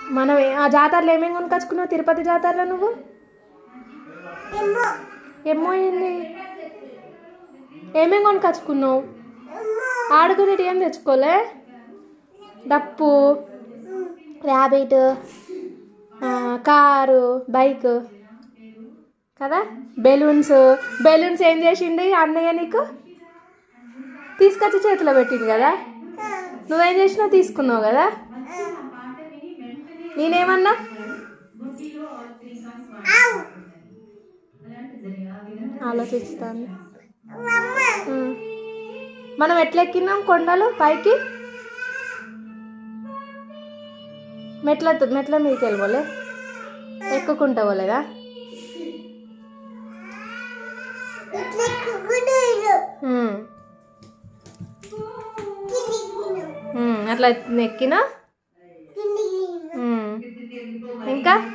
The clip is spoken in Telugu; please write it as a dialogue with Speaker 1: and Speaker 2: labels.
Speaker 1: మనం ఏ- ఆ జాతరలో ఏమేమి కొనుకొచ్చుకున్నావు తిరుపతి జాతరలో నువ్వు ఏమో ఏంది ఏమేమి కొనుకొచ్చుకున్నావు ఆడుకునేటి ఏం తెచ్చుకోలే డప్పు ర్యాబిట్ ఆ, కారు బైక్ కదా బెలూన్స్ బెలూన్స్ ఏం చేసిండు ఈ అన్నయ్య నీకు తీసుకొచ్చి చేతిలో పెట్టింది కదా నువ్వేం చేసినావు తీసుకున్నావు కదా నేనేమన్నా ఆలోచిస్తాను ఉం. మనం ఎట్లా ఎక్కినాం కొండలు పైకి మెట్ల మెట్ల మీదకి వెళ్ళిపోలే ఎక్కుకుంటా పోలేదా ఉం. ఉం, అట్లా ఎక్కినా ఉం. ఇంకా